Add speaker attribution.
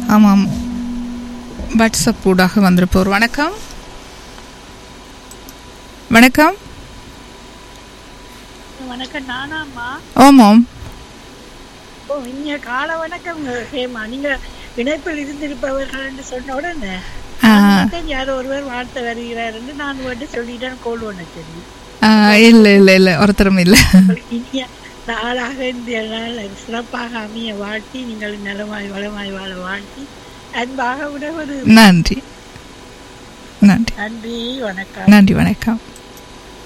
Speaker 1: ஆமாம் வாட்ஸ்அப் ஊடாக வந்திருப்போர் வணக்கம் வணக்கம்
Speaker 2: வணக்கம் நானாம்மா
Speaker 1: ஆமாம்
Speaker 2: ஓ இங்க கால வணக்கம் ஹேமா நீங்க இணைப்பில் இருந்திருப்பவர்கள் என்று சொன்ன உடனே
Speaker 1: ஆ,
Speaker 2: நான் யாரோ ஒருவர் வாழ்த்து வருகிறார் என்று நான் வந்து சொல்லிட்டேன் கோல் ஒன்று சொல்லி
Speaker 1: ஆ, இல்லை இல்லை இல்லை ஒருத்தரும் இல்லை
Speaker 2: இனிய நாளாக இந்த நாள் சிறப்பாக அமைய வாழ்த்தி நீங்கள் நலமாய் வளமாய் வாழ வாழ்த்தி அன்பாக விடுவது
Speaker 1: நன்றி நன்றி
Speaker 2: நன்றி வணக்கம்
Speaker 1: நன்றி வணக்கம்